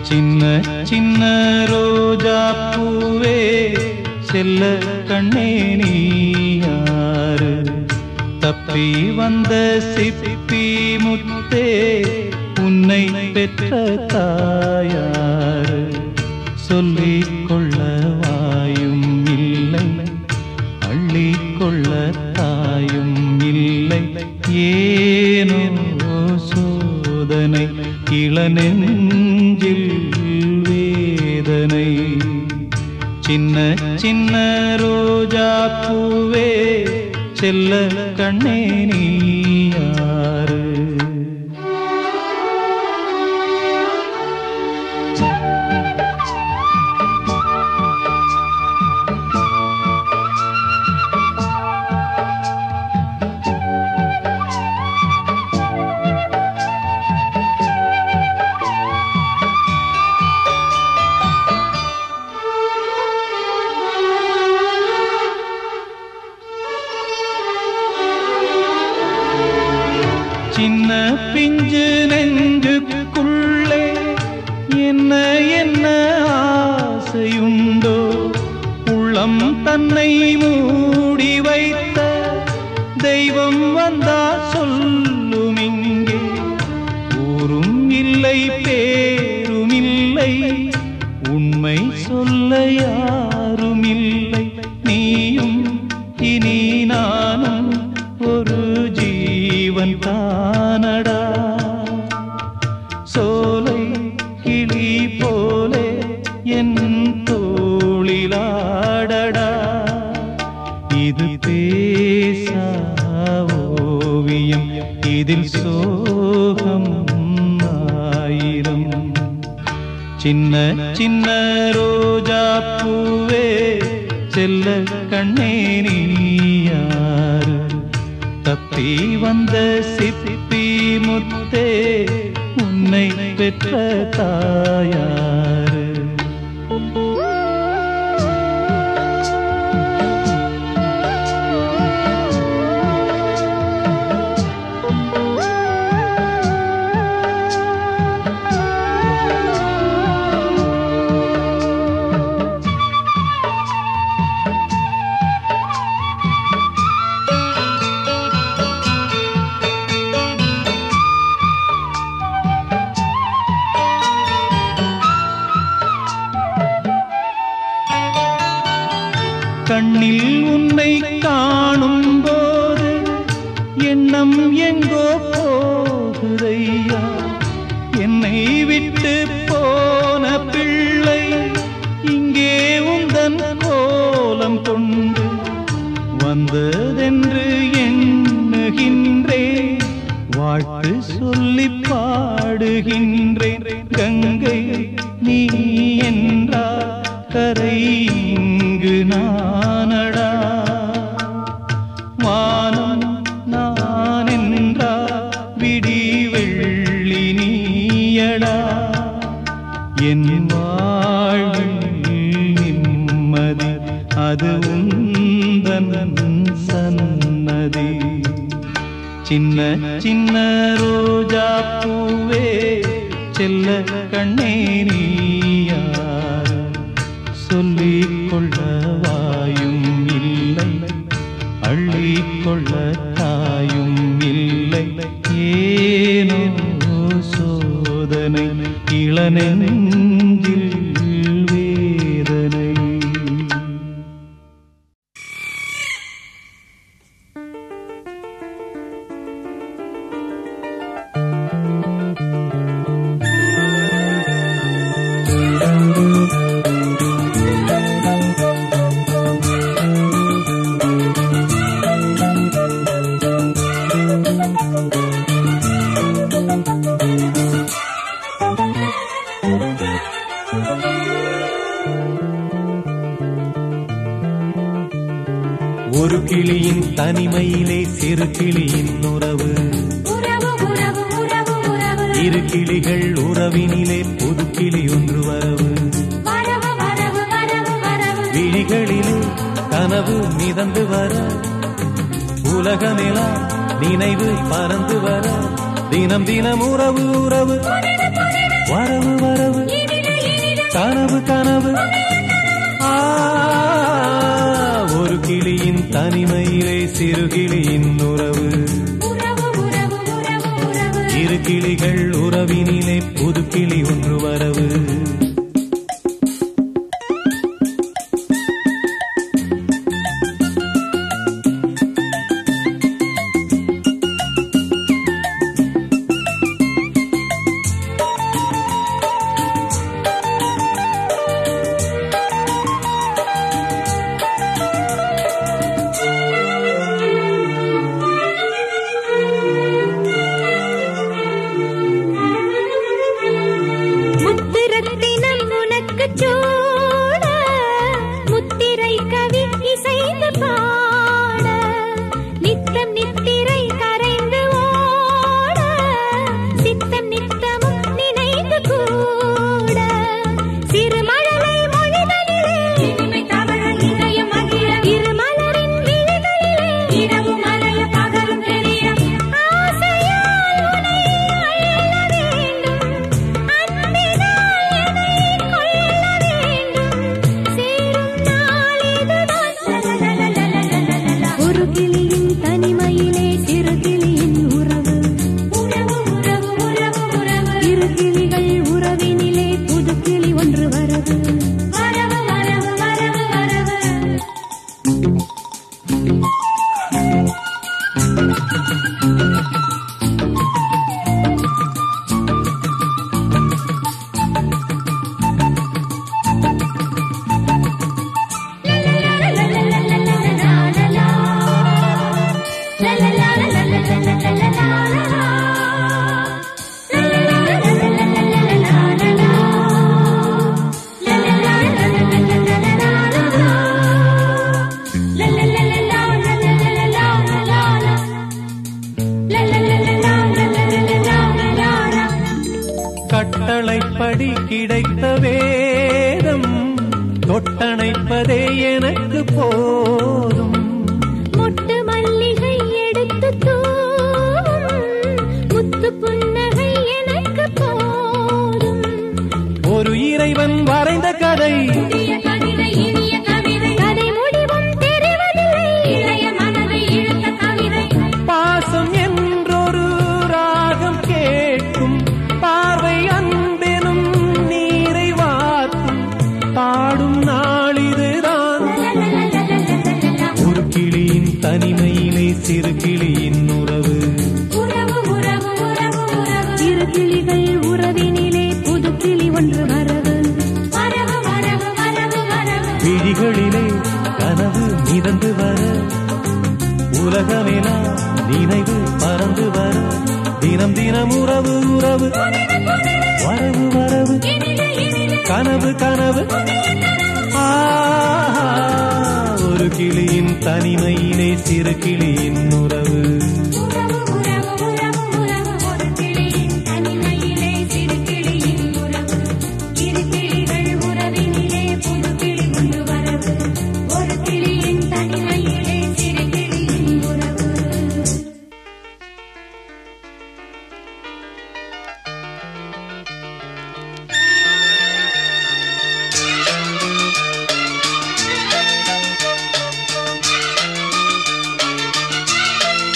சின்ன சின்ன ரோஜா பூவே செல்ல கண்ணே நீ யாரு தப்பி வந்த சிப்பி முத்தே உன்னை பெற்ற தாயாரு சொல்லிக் கொள்ள வாயும் இல்லை அள்ளிக் கொள்ள தாயும் இல்லை ஏனோ சோதனை இளநெஞ்சில் வேதனை சின்ன சின்ன ரோஜா பூவே செல்ல கண்ணே நீ யாரு சின்ன பிஞ்சு நெஞ்சுக்குள்ளே என்ன என்ன ஆசையுண்டோ உள்ளம் தன்னை மூடி வைத்த தெய்வம் வந்தா சொல்லும் இங்கே ஊரும் இல்லை பேரும் இல்லை உண்மை சொல்ல யாரும் இல்லை நீயும் இனி நானும் ஒரு ஜீவன் தானடா சோலை கிளி போலே என் தோளிலாடடா இது பேசா ஓவியம் இதில் சோகம் ஆயிரம் சின்ன சின்ன ரோஜா பூவே செல்ல கண்ணே நீ யாரு தப்பி வந்த சிப்பி முத்தே உன்னை பெற்ற தாயாரு கண்ணில் உன்னை காணும் போது எண்ணம் எங்கோ போகுதையா என்னை விட்டு போன பிள்ளை இங்கே உந்தன் கோலம் கொண்டு வந்ததென்று எண்ணுகின்றேன் வாழ்த்து சொல்லி பாடுகின்றேன் கங்கை நீ என்றா கரை இங்கு நானடா வானம் நான் என்றா விடி வெள்ளி நீயடா என் வாழ்வில் நிம்மதி அது உந்தன் சன்னதி சின்ன சின்ன ரோஜா பூவே செல்ல கண்ணே நீ யார் சொல்லிக் கொள்ள வாயும் இல்லை அள்ளிக் கொள்ள தாயும் இல்லை ஏனோ சோதனை இளநெஞ்சில் வேதனை ஒரு கிளியின் தனிமையிலே சிறு கிளியின் உறவு உறவு உறவு உறவு உறவு இரு கிளிகள் உறவினிலே புது கிளி ஒன்று வரவு வரவு வரவு வரவு வரவு விழிகளிலே கனவு மிதந்து வர உலகமெல்லாம் நினைவு பறந்து வர தினம் தினம் உறவு உறவு வரவு வரவு இனில கனவு கனவு ஆ, ஒரு கிளியின் தனிமையிலே சிறு கிளியின் உறவு உறவு உறவு உறவு உறவு இரு கிளிகள் உறவினிலே புது கிளி ஒன்று வரவு முத்திரத்தினம் உனக்கு சூட முத்திரை கவி இசைந்து பாட நித்தம் நித்திரை கரைந்து ஓட சித்தம் நித்தமும் நினைந்து கூட சிறுமழலை மொழிகளிலே இனிமை தவழ இதயம் மகிழ இருமலரின் விழிகளிலே இரவும் மறைய பகலும் தெரிய ஆசையால் உனை அள்ள வேண்டும் அன்பினால் என்னை கொள்ள வேண்டும் சேரும் நாள் இதுதான் ஒரு கிளியின் தனிமையிலே சிறு கிளியின் உறவு உறவு உறவு உறவு உறவு இரு கிளிகள் உறவினிலே புது கிளி ஒன்று வரவு வரவு வரவு வரவு வரவு கட்டளைப்படி கிடைத்த வேதம் தொட்டணைப்பதே எனக்கு போதும் முட்டு மல்லிகை எடுத்து தூவும் முத்து புன்னகை எனக்கு போதும் ஒரு இறைவன் வரைந்த கதை புதிய கவிதை இனிய கவிதை கதை முடிவும் தெரிவதில்லை இளைய மனதை இழுத்த கவிதை பாசம் என்றொரு ராகம் கேட்கும் பார்வை அன்பெனும் நீரை வார்க்கும் பாடும் நாளிதுதான் ஒரு கிளியின் தனிமையிலே சிறு கிளியின் உறவு உறவு உறவு உறவு உறவு இரு கிளிகள் உறவினிலே புது கிளி ஒன்று வரவு வரவு வரவு வரவு வரவு விழிகளிலே கனவு மிதந்து வர உலகமெல்லாம் நினைவு பறந்து வர தினம் தினம் உறவு உறவு வரவு வரவு கனவு கனவு ஆஹா, ஒரு கிளியின் தனிமையிலே சிறு கிளியின் உறவு உறவு உறவு உறவு உறவு ஒரு கிளியின் தனிமையிலே சிறு கிளியின் உறவு இரு கிளிகள் உறவினிலே புது கிளி ஒன்று வரவு ஒரு கிளியின் தனிமையிலே சிறு கிளியின் உறவு Thank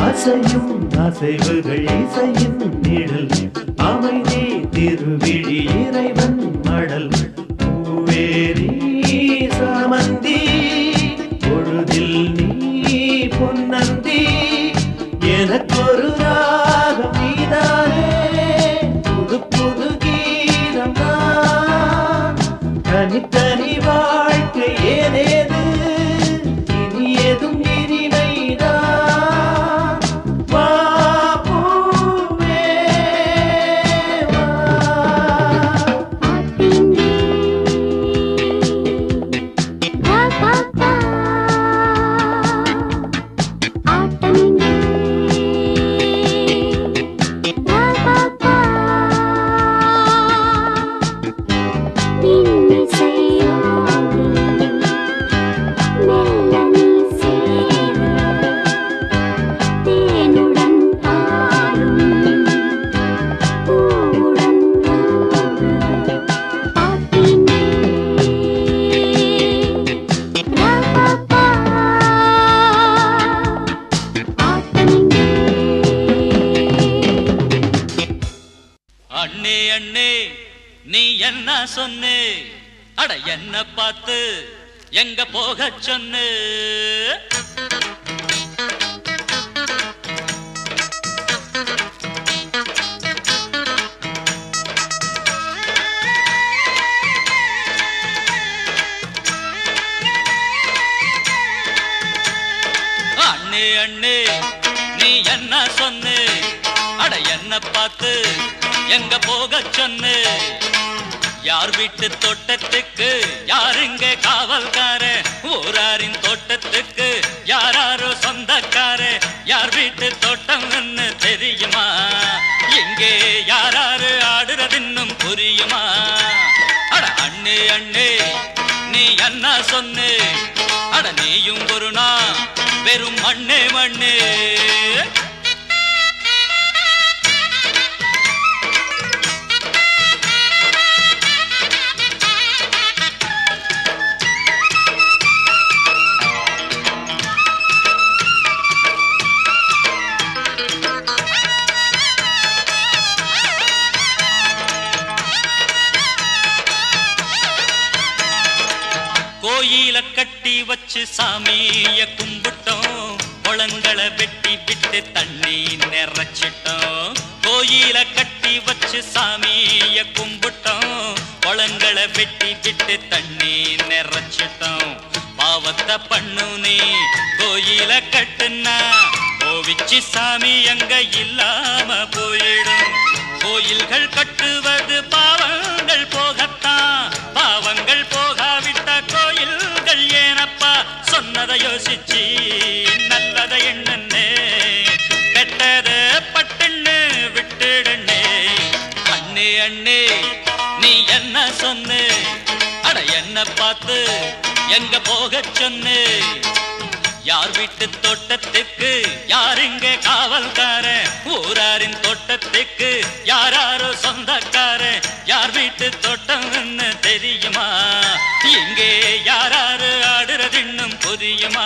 அசையும் அசைவுகள் இசையின் நிழல் அமைதி திருவிழி இறைவன் மடல் பூவேரி சாமந்தி பொழுதில் நீ பொன்னந்தி எனக்கொரு ராகம் நீதானே புது புது கீதம் தான் தனித்தனி வாழ்க்கை ஏதேது இனி எதும் இனிமைதான் வா பூவே வா தேனுடன் பாடும் பூவுடன் பாட்டினே ராபா ஆட்டமிங்கே அண்ணே அண்ணே நீ என்ன சொன்னே அட என்ன பார்த்து எங்க போக சொன்னு அண்ணே அண்ணே நீ என்ன சொன்னு அட என்ன பார்த்து எங்க போக சொன்னு யார் வீட்டு தோட்டத்துக்கு யாருங்க காவல்கார ஊராரின் தோட்டத்துக்கு யாராரோ சொந்தக்கார யார் வீட்டு தோட்டம்னு தெரியுமா எங்கே யாராரு ஆடுறது இன்னும் புரியுமா அட அண்ணே அண்ணே நீ என்ன சொன்னு அட நீயும் ஒரு நாள் வெறும் மண்ணே மண்ணே கோயில கட்டி வச்சு சாமிய கும்பிட்டோம் குளங்களை வெட்டி விட்டு தண்ணி நிறைச்சிட்டோம் கோயில கட்டி வச்சு சாமிய கும்பிட்டோம் குளங்களை வெட்டி விட்டு தண்ணி நிறைச்சிட்டோம் பாவத்தை பண்ணு நீ கோயில கட்டுனா கோவிச்சு சாமி அங்க இல்லாம போயிடும் கோயில்கள் கட்டுவது பாவங்கள் போகத்தான் பாவங்கள் போகாவிட்ட கோயில்கள் ஏனப்பா சொன்னதை யோசிச்சு நல்லதை எண்ணே கெட்டத பட்டுன்னு விட்டுடுனே அண்ணே அண்ணே நீ என்ன சொன்னு அட என்ன பார்த்து எங்க போக சொன்னு யார் வீட்டு தோட்டத்துக்கு யாருங்க காவல்கார ஊராரின் தோட்டத்துக்கு யாராரோ சொந்தக்கார யார் வீட்டு தோட்டம்னு தெரியுமா இங்கே யாராரு ஆடுறது இன்னும் புரியுமா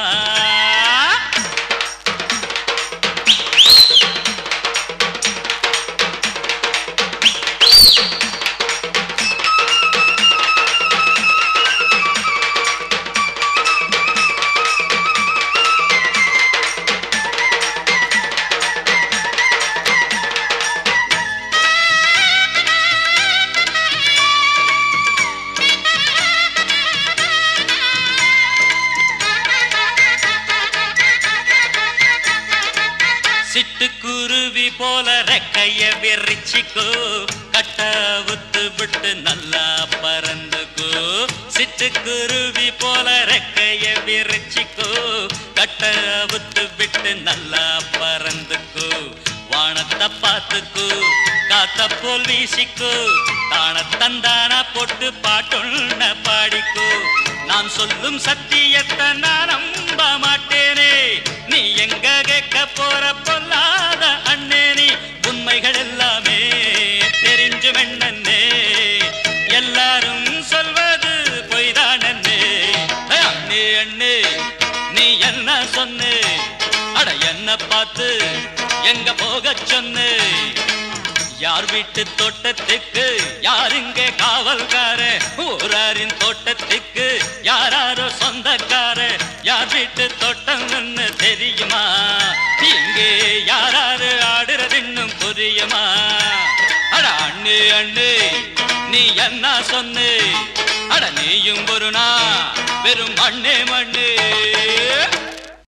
சிட்டுக்குருவி போல ரெக்கைய விரிச்சிக்கோ கட்ட உத்து விட்டு நல்லா பறந்துக்கோ சிட்டுக்குருவி போல ரெக்கைய விரிச்சிக்கோ கட்ட உத்து விட்டு நல்லா பறந்துக்கோ வானத்தை பார்த்துக்கோ காத்த போல் வீசிக்கோ தான தந்தானா போட்டு பாட்டொன்ன பாடிக்கோ நான் சொல்லும் சத்தியத்தை நான் நம்ப மாட்டேனே நீ எங்க கேட்க போற பொல்லாத அண்ணே நீ உண்மைகள் எல்லாமே தெரிஞ்சு வெண்ணே எல்லாரும் சொல்வது பொய்தான் அண்ணே அண்ணே அண்ணே நீ என்ன சொன்னே அட என்ன என்ன பார்த்து எங்க போக சொன்னு யார் வீட்டு தோட்டத்துக்கு யார் இங்கே காவல்கார ஊராரின் தோட்டத்துக்கு யாராரோ சொந்தக்கார யார் வீட்டு தோட்டம்னு தெரியுமா இங்கே யாராரு ஆடுறது இன்னும் புரியுமா அட அண்ணு அண்ணு நீ என்ன சொன்னு அட நீயும் ஒரு நாள் வெறும் மண்ணே மண்ணு